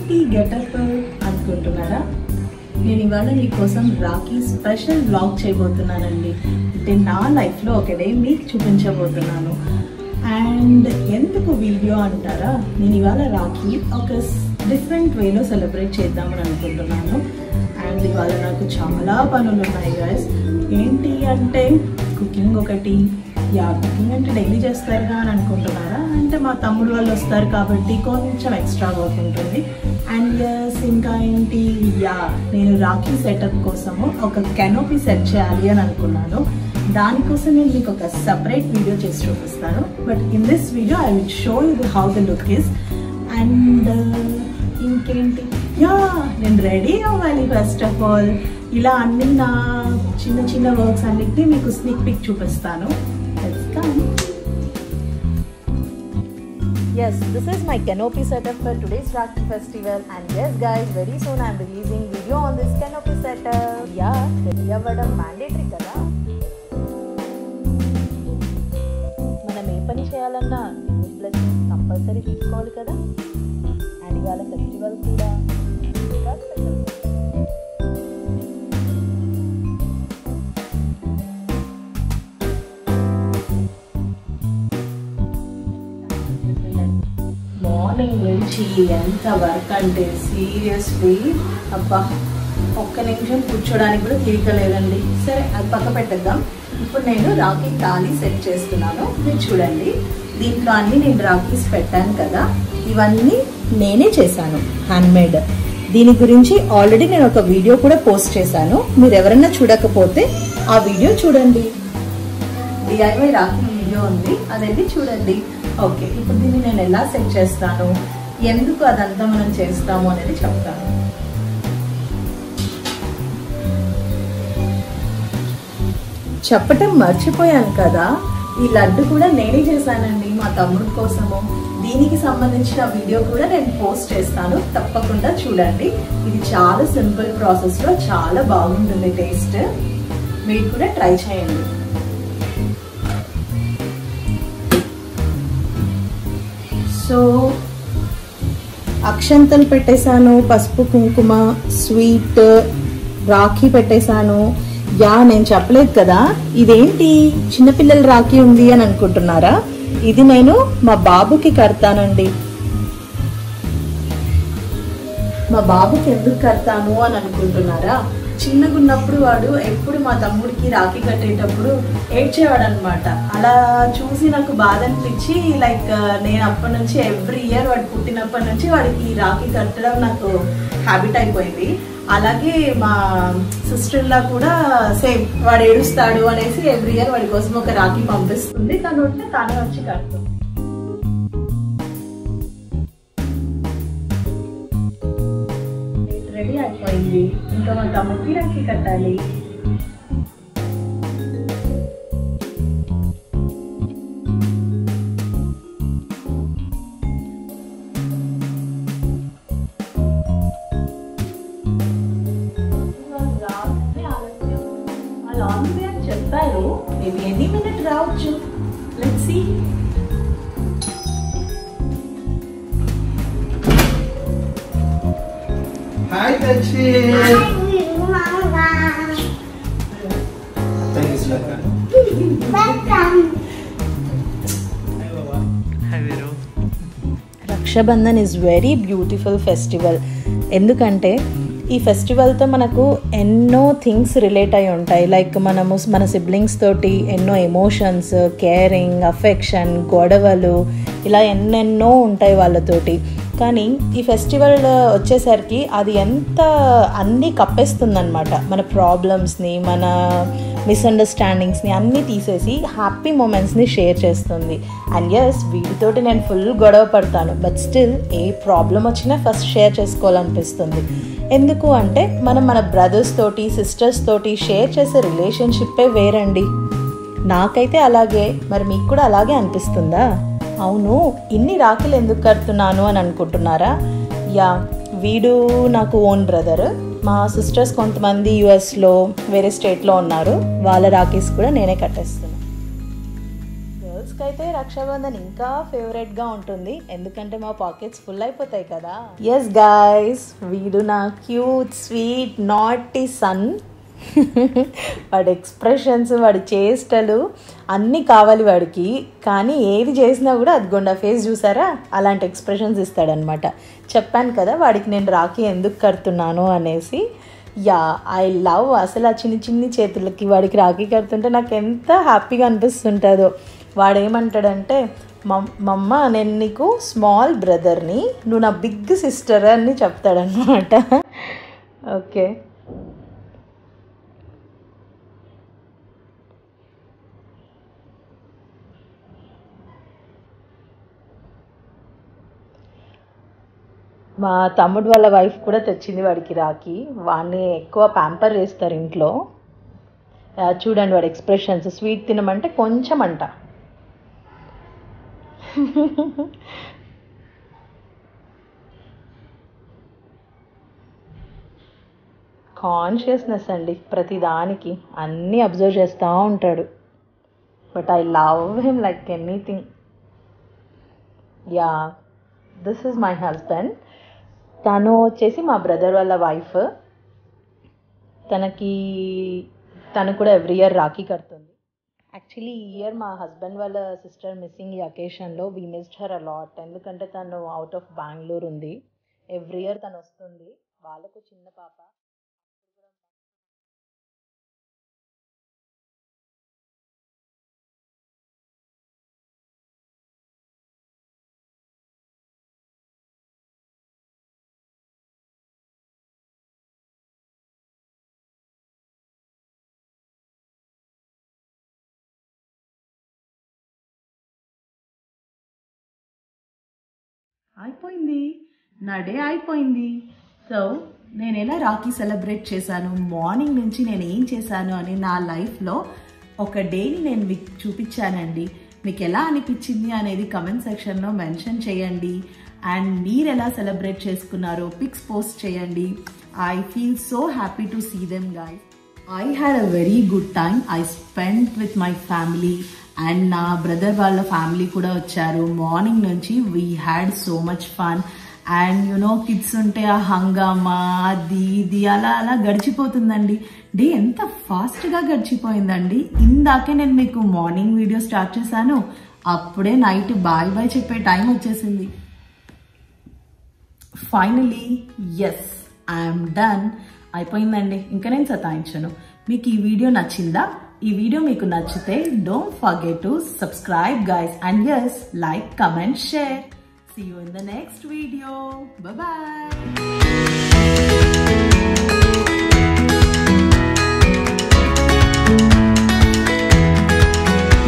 ఏంటి గెటప్ అనుకుంటున్నారా నేను ఇవాళ మీకోసం రాఖీ స్పెషల్ బ్లాగ్ చేయబోతున్నానండి అంటే నా లైఫ్లో ఒక డే మీకు చూపించబోతున్నాను అండ్ ఎందుకు వీడియో అంటారా నేను ఇవాళ రాఖీ ఒక డిఫరెంట్ వేలో సెలబ్రేట్ చేద్దామని అనుకుంటున్నాను అండ్ ఇవాళ నాకు చాలా పనులు ఉన్నాయి గైస్ ఏంటి అంటే కుకింగ్ ఒకటి యా కుకింగ్ అంటే డైలీ చేస్తారుగా అని అనుకుంటున్నారా అంటే మా తమ్ముడు వాళ్ళు వస్తారు కాబట్టి కొంచెం ఎక్స్ట్రా వర్క్ ఉంటుంది అండ్ ఎస్ ఇంకా ఏంటి యా నేను రాఖీ సెటప్ కోసము ఒక కెనోపీ సెట్ చేయాలి అని అనుకున్నాను దానికోసం నేను మీకు ఒక సపరేట్ వీడియో చేసి చూపిస్తాను but in this video I will show you how the look is and ఇంకేంటి యా నేను రెడీ అవ్వాలి ఫస్ట్ ఆఫ్ ఆల్ ఇలా అన్ని నా చిన్న చిన్న వర్క్స్ అన్నిటినీ మీకు స్నిక్ పిక్ చూపిస్తాను Yes, this is my canopy setup for today's Rakhi festival and yes guys, very soon I'm releasing video on this canopy setup. Yeah, ready అవ్వడం mandatory కదా మనం ఏ పని చేయాలన్నా దేవుడి బ్లెస్సింగ్స్ కంపల్సరీ తీసుకోవాలి కదా అండ్ ఇవాళ ఫెస్టివల్ కూడా ఇంకా స్పెషల్ మార్నింగ్ నుంచి ఎంత వర్క్ అంటే సీరియస్లీ అబ్బా ఒక్క నిమిషం కూర్చోడానికి కూడా తీరిక లేదండి సరే అది పక్క పెట్టేద్దాం ఇప్పుడు నేను రాఖీ తాళి సెట్ చేస్తున్నాను మీరు చూడండి దీంట్లో అన్ని నేను రాఖీస్ పెట్టాను కదా ఇవన్నీ నేనే చేశాను హ్యాండ్మేడ్ దీని గురించి ఆల్రెడీ నేను ఒక వీడియో కూడా పోస్ట్ చేశాను మీరు ఎవరన్నా చూడకపోతే ఆ వీడియో చూడండి డిఐవై రాఖీ వీడియో ఉంది అదైతే చూడండి ఓకే ఇప్పుడు దీన్ని నేను ఎలా సెట్ చేస్తాను ఎందుకు అదంతా మనం చేస్తాము అనేది చెప్తాను చెప్పటం మర్చిపోయాను కదా ఈ లడ్డు కూడా నేనే చేశానండి మా తమ్ముడు కోసము దీనికి సంబంధించిన వీడియో కూడా నేను పోస్ట్ చేస్తాను తప్పకుండా చూడండి ఇది చాలా సింపుల్ ప్రాసెస్లో చాలా బాగుంటుంది టేస్ట్ మీరు కూడా ట్రై చేయండి సో అక్షంతలు పెట్టేశాను పసుపు కుంకుమ స్వీట్ రాఖీ పెట్టేశాను యా నేను చెప్పలేదు కదా ఇదేంటి చిన్నపిల్లల రాఖీ ఉంది అని అనుకుంటున్నారా ఇది నేను మా బాబుకి కడతానండి మా బాబుకి ఎందుకు కడతాను అని అనుకుంటున్నారా చిన్నగా ఉన్నప్పుడు వాడు ఎప్పుడు మా తమ్ముడికి రాఖీ కట్టేటప్పుడు ఏడ్చేవాడు అనమాట అలా చూసి నాకు బాధ అనిపించి లైక్ నేను అప్పటి నుంచి ఎవ్రీ ఇయర్ వాడు పుట్టినప్పటి నుంచి వాడికి రాఖీ కట్టడం నాకు హ్యాబిట్ అయిపోయింది అలాగే మా సిస్టర్లా కూడా సేమ్ వాడు ఏడుస్తాడు అనేసి ఎవ్రీ ఇయర్ వాడి కోసం ఒక రాఖీ పంపిస్తుంది తను ఉంటే తానే వచ్చి కడుతుంది రెడీ అయిపోయింది ఇంకా మా తమ్ముడికి రాఖీ కట్టాలి చెప్పారు మేబీ ఎనీ మినిట్ రావచ్చు let's see hi Dakshi Rakshabandhan is very beautiful festival ఎందుకంటే ఈ ఫెస్టివల్తో మనకు ఎన్నో థింగ్స్ రిలేట్ అయి ఉంటాయి లైక్ మనము మన సిబ్లింగ్స్ తోటి ఎన్నో ఎమోషన్స్ కేరింగ్ అఫెక్షన్ గొడవలు ఇలా ఎన్నెన్నో ఉంటాయి వాళ్ళతోటి కానీ ఈ ఫెస్టివల్ వచ్చేసరికి అది ఎంత అన్నీ కప్పేస్తుందన్నమాట మన ప్రాబ్లమ్స్ని మన మిస్అండర్స్టాండింగ్స్ని అన్నీ తీసేసి హ్యాపీ మూమెంట్స్ని షేర్ చేస్తుంది అండ్ ఎస్ వీటితోటి నేను ఫుల్ గొడవ పడతాను బట్ స్టిల్ ఏ ప్రాబ్లం వచ్చినా ఫస్ట్ షేర్ చేసుకోవాలనిపిస్తుంది ఎందుకు అంటే మనం మన బ్రదర్స్ తోటి సిస్టర్స్ తోటి షేర్ చేసే రిలేషన్షిప్పే వేరండి నాకైతే అలాగే మరి మీకు కూడా అలాగే అనిపిస్తుందా అవును ఇన్ని రాఖీలు ఎందుకు కడుతున్నాను అని అనుకుంటున్నారా యా వీడు నాకు ఓన్ బ్రదర్ మా సిస్టర్స్ కొంతమంది యుఎస్లో వేరే స్టేట్లో ఉన్నారు వాళ్ళ రాఖీస్ కూడా నేనే కట్టేస్తున్నాను గర్ల్స్ కిడ్స్కి అయితే రక్షాబంధన్ ఇంకా ఫేవరెట్గా ఉంటుంది ఎందుకంటే మా పాకెట్స్ ఫుల్ అయిపోతాయి కదా ఎస్ గాయస్ వీడు నా క్యూట్ స్వీట్ నాటీ సన్ వాడి ఎక్స్ప్రెషన్స్ వాడి చేష్టలు అన్నీ కావాలి వాడికి కానీ ఏది చేసినా కూడా అది గుండా ఫేస్ చూసారా అలాంటి ఎక్స్ప్రెషన్స్ ఇస్తాడనమాట చెప్పాను కదా వాడికి నేను రాఖీ ఎందుకు కడుతున్నాను అనేసి యా ఐ లవ్ అసలు ఆ చిన్ని చిన్ని చేతులకి వాడికి రాఖీ కడుతుంటే నాకు ఎంత హ్యాపీగా అనిపిస్తుంటుందో వాడు ఏమంటాడంటే మమ్మ నేను నీకు స్మాల్ బ్రదర్ని నువ్వు నా బిగ్ సిస్టర్ అని చెప్తాడనమాట ఓకే మా తమ్ముడు వాళ్ళ వైఫ్ కూడా తెచ్చింది వాడికి రాకి వాడిని ఎక్కువ ప్యాంపర్ చేస్తారు ఇంట్లో ఆ, చూడండి వాడి ఎక్స్ప్రెషన్స్ స్వీట్ తినమంటే కొంచెం అంట కాన్షియస్నెస్ అండి ప్రతి దానికి అన్నీ అబ్జర్వ్ చేస్తూ ఉంటాడు but I love him like anything yeah this is my husband తను వచ్చేసి మా బ్రదర్ వాళ్ళ వైఫ్ తనకి తను కూడా ఎవ్రీ ఇయర్ రాఖీ కడుతుంది యాక్చువల్లీ ఈ ఇయర్ మా హస్బెండ్ వాళ్ళ సిస్టర్ మిస్సింగ్ ఈ అకేషన్లో వీ మిస్డ్ హర్ అలాట్ ఎందుకంటే తను అవుట్ ఆఫ్ బెంగళూరు ఉంది ఎవ్రీ ఇయర్ తను వస్తుంది వాళ్ళకు చిన్న పాప అయిపోయింది నా డే అయిపోయింది సో నేను ఎలా రాఖీ సెలబ్రేట్ చేశాను మార్నింగ్ నుంచి నేను ఏం చేశాను అని నా లైఫ్లో ఒక డేని నేను మీకు చూపించానండి మీకు ఎలా అనిపించింది అనేది కమెంట్ సెక్షన్లో మెన్షన్ చేయండి అండ్ మీరు ఎలా సెలబ్రేట్ చేసుకున్నారో పిక్స్ పోస్ట్ చేయండి I feel so happy to see them guys I had a very good time I spend with my family and నా బ్రదర్ వాళ్ళ ఫ్యామిలీ కూడా వచ్చారు మార్నింగ్ నుంచి we had so much fun and you know kids ఉంటే ఆ హంగామా అది ఇది అలా అలా గడిచిపోతుందండి డే ఎంత ఫాస్ట్గా గడిచిపోయిందండి ఇందాకే నేను మీకు మార్నింగ్ వీడియో స్టార్ట్ చేశాను అప్పుడే నైట్ బాయ్ బాయ్ చెప్పే టైం వచ్చేసింది ఫైనలీ ఎస్ ఐఎమ్ డన్ అయిపోయిందండి ఇంకా నేను సతాయించను మీకు ఈ వీడియో నచ్చిందా ఈ వీడియో మీకు నచ్చితే don't forget to subscribe guys and yes like comment share see you in the next video bye